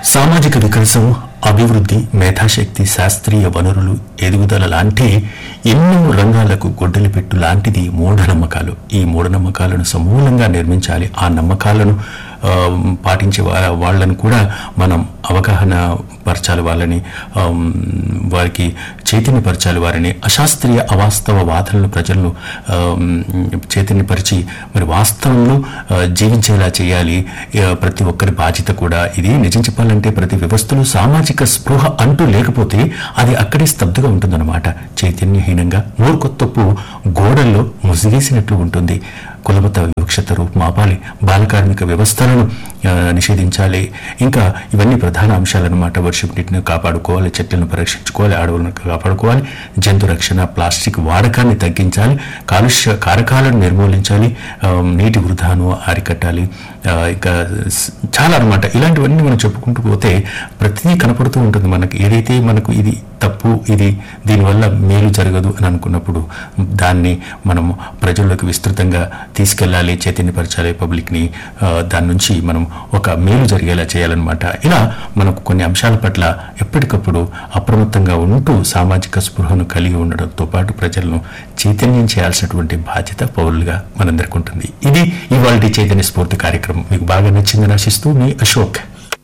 సామాజిక వికాసం అభివృద్ధి మేధాశక్తి శాస్త్రీయ వనరులు ఎదుగుదల లాంటి ఎన్నో రంగాలకు గొడ్డలి పెట్టు లాంటిది మూఢనమ్మకాలు ఈ మూఢనమ్మకాలను సమూలంగా నిర్మించాలి ఆ నమ్మకాలను ఆ, పాటించే వా- వాళ్ళను కూడా మనం అవగాహన పరచాలి వాళ్ళని ఆమ్, వారికి చైతన్యపరచాలి వారిని అశాస్త్రీయ అవాస్తవ వాదనలు ప్రజలను ఆమ్, చైతన్యపరిచి మరి వాస్తవంలో ఆ, జీవించేలా చేయాలి ఆ, ప్రతి ఒక్కరి బాధ్యత కూడా ఇది నిజం చెప్పాలంటే ప్రతి వ్యవస్థలో సామాజిక స్పృహ అంటూ లేకపోతే అది అక్కడే స్తబ్దుగా ఉంటుందన్నమాట చైతన్యహీనంగా మూర్ఖత్వపు గోడల్లో ముసిగేసినట్లు ఉంటుంది కులమత వివక్షత రూపుమాపాలి బాల కార్మిక వ్యవస్థలను ఆ, నిషేధించాలి ఇంకా ఇవన్నీ ప్రధాన అంశాలన్నమాట వర్షపు నీటిని కాపాడుకోవాలి చెట్లను పరిరక్షించుకోవాలి అడవులను కాపాడుకోవాలి జంతు రక్షణ ప్లాస్టిక్ వాడకాన్ని తగ్గించాలి కాలుష్య కారకాలను నిర్మూలించాలి ఆ, నీటి వృధాను అరికట్టాలి ఆ, ఇంకా స్- చాలా అనమాట ఇలాంటివన్నీ మనం చెప్పుకుంటూ పోతే ప్రతిదీ కనపడుతూ ఉంటుంది మనకి ఏదైతే మనకు ఇది తప్పు ఇది దీనివల్ల మేలు జరగదు అని అనుకున్నప్పుడు దాన్ని మనం ప్రజల్లోకి విస్తృతంగా తీసుకెళ్ళాలి చైతన్యపరచాలి పబ్లిక్ని ఆ, దాని నుంచి మనం ఒక మేలు జరిగేలా చేయాలన్నమాట ఇలా మనకు కొన్ని అంశాల పట్ల ఎప్పటికప్పుడు అప్రమత్తంగా ఉంటూ సామాజిక స్పృహను కలిగి ఉండడంతో పాటు ప్రజలను చైతన్యం చేయాల్సినటువంటి బాధ్యత పౌరులుగా మనందరికీ ఉంటుంది ఇది ఇవాళ చైతన్య స్ఫూర్తి కార్యక్రమం మీకు బాగా నచ్చిందని ఆశిస్తూ మీ అశోక్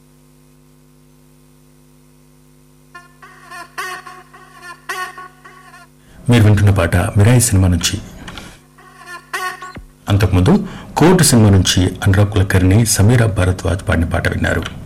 మీరు వింటున్న పాట మిరాయి సినిమా నుంచి అంతకుముందు కోర్టు సినిమా నుంచి అనురాగ్ కులకర్ణి సమీరా భరద్వాజ్ పాడిన పాట విన్నారు